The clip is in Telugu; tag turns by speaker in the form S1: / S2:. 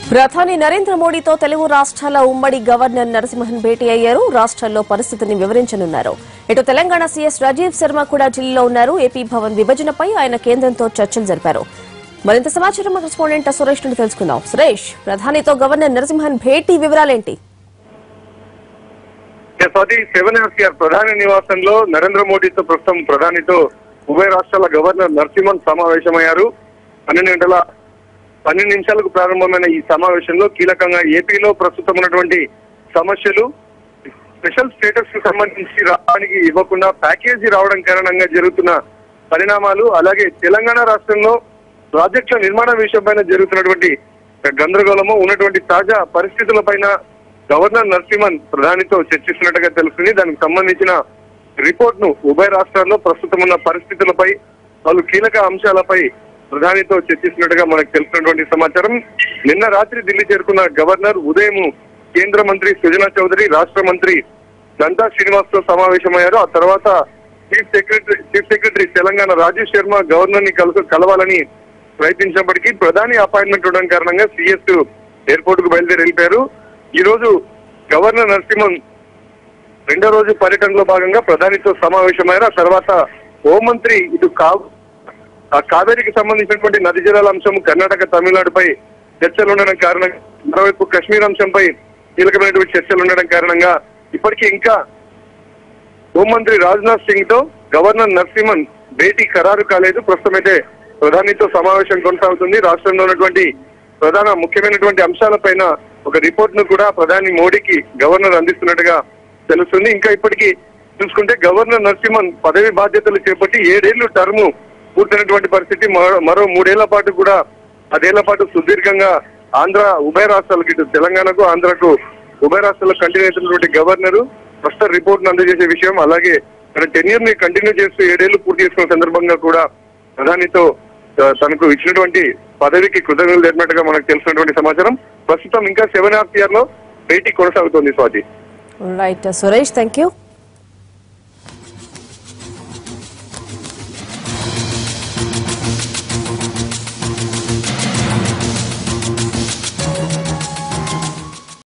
S1: ప్రధాని నరేంద్ర మోడీతో తెలుగు రాష్ట్రాల ఉమ్మడి గవర్నర్ నరసింహన్ భేటీ అయ్యారు రాష్ట్రాల్లో పరిస్థితిని వివరించనున్నారు ఇటు తెలంగాణ సీఎస్ రాజీవ్ శర్మ కూడా ఢిల్లీలో ఉన్నారు ఏపీ భవన్ విభజనపై ఆయన కేంద్రంతో చర్చలు జరిపారు మరింత సమాచారం మా కరెస్పాండెంట్ సురేష్ నుండి తెలుసుకుందాం సురేష్ ప్రధానితో గవర్నర్ నరసింహన్ భేటీ వివరాలేంటి
S2: స్వాతి సెవెన్ ఎఫ్ఆర్ ప్రధాని నివాసంలో నరేంద్ర మోడీతో ప్రస్తుతం ప్రధానితో ఉభయ రాష్ట్రాల గవర్నర్ నరసింహన్ సమావేశమయ్యారు పన్నెండు గంటల పన్నెండు నిమిషాలకు ప్రారంభమైన ఈ సమావేశంలో కీలకంగా ఏపీలో ప్రస్తుతం ఉన్నటువంటి సమస్యలు స్పెషల్ స్టేటస్ కు సంబంధించి రావడానికి ఇవ్వకుండా ప్యాకేజీ రావడం కారణంగా జరుగుతున్న పరిణామాలు అలాగే తెలంగాణ రాష్ట్రంలో ప్రాజెక్టుల నిర్మాణ విషయంపైన జరుగుతున్నటువంటి గందరగోళము ఉన్నటువంటి తాజా పరిస్థితులపైన గవర్నర్ నరసింహన్ ప్రధానితో చర్చిస్తున్నట్టుగా తెలుస్తుంది దానికి సంబంధించిన రిపోర్ట్ ను ఉభయ రాష్ట్రాల్లో ప్రస్తుతం ఉన్న పరిస్థితులపై పలు కీలక అంశాలపై ప్రధానితో చర్చిస్తున్నట్టుగా మనకు తెలిసినటువంటి సమాచారం నిన్న రాత్రి ఢిల్లీ చేరుకున్న గవర్నర్ ఉదయం కేంద్ర మంత్రి సుజనా చౌదరి రాష్ట్ర మంత్రి గంటా శ్రీనివాస్ తో సమావేశమయ్యారు ఆ తర్వాత chief secretary chief secretary Telangana Rajiv Sharma governor ని కలుసు కలవాలని ప్రయత్నించినప్పటికీ ప్రధాని అపాయింట్మెంట్ ఉండడం కారణంగా సిఎస్ ఎయిర్పోర్ట్ కు బయలుదేరి వెళ్ళిపోయారు ఈ రోజు గవర్నర్ నరసింహన్ రెండో రోజు పర్యటనలో భాగంగా ప్రధానితో సమావేశమయ్యారు ఆ తర్వాత హోంమంత్రి ఇటు కా ఆ కావేరికి సంబంధించినటువంటి నది జలాల అంశం కర్ణాటక తమిళనాడుపై చర్చలు ఉండడం కారణంగా మరోవైపు కశ్మీర్ అంశంపై కీలకమైనటువంటి చర్చలు ఉండడం కారణంగా ఇప్పటికీ ఇంకా హోంమంత్రి రాజ్నాథ్ సింగ్ తో గవర్నర్ నరసింహన్ భేటీ ఖరారు కాలేదు ప్రస్తుతం అయితే ప్రధానితో సమావేశం కొనసాగుతుంది రాష్ట్రంలో ఉన్నటువంటి ప్రధాన ముఖ్యమైనటువంటి అంశాలపైన ఒక రిపోర్ట్ ను కూడా ప్రధాని మోడీకి గవర్నర్ అందిస్తున్నట్టుగా తెలుస్తుంది ఇంకా ఇప్పటికీ చూసుకుంటే గవర్నర్ నరసింహన్ పదవి బాధ్యతలు చేపట్టి ఏడేళ్లు టర్ము పూర్తయినటువంటి పరిస్థితి మరో- మరో మూడేళ్ల పాటు కూడా పదేళ్ల పాటు సుదీర్ఘంగా ఆంధ్ర ఉభయ రాష్ట్రాలకు ఇటు తెలంగాణకు ఆంధ్రకు ఉభయ రాష్ట్రాలకు కంటిన్యూ అవుతున్నటువంటి గవర్నర్ ప్రస్తుత రిపోర్ట్ ను అందజేసే విషయం అలాగే తన టెన్యూర్ ని కంటిన్యూ చేస్తూ ఏడేళ్లు పూర్తి చేసుకున్న సందర్భంగా కూడా ప్రధానితో ఆ, తనకు ఇచ్చినటువంటి పదవికి కృతజ్ఞతలు జరిపినట్టుగా మనకు తెలిసినటువంటి సమాచారం ప్రస్తుతం ఇంకా సెవెన్ హాఫ్ ఇయర్ లో భేటీ కొనసాగుతోంది Swathi
S1: right Suresh thank you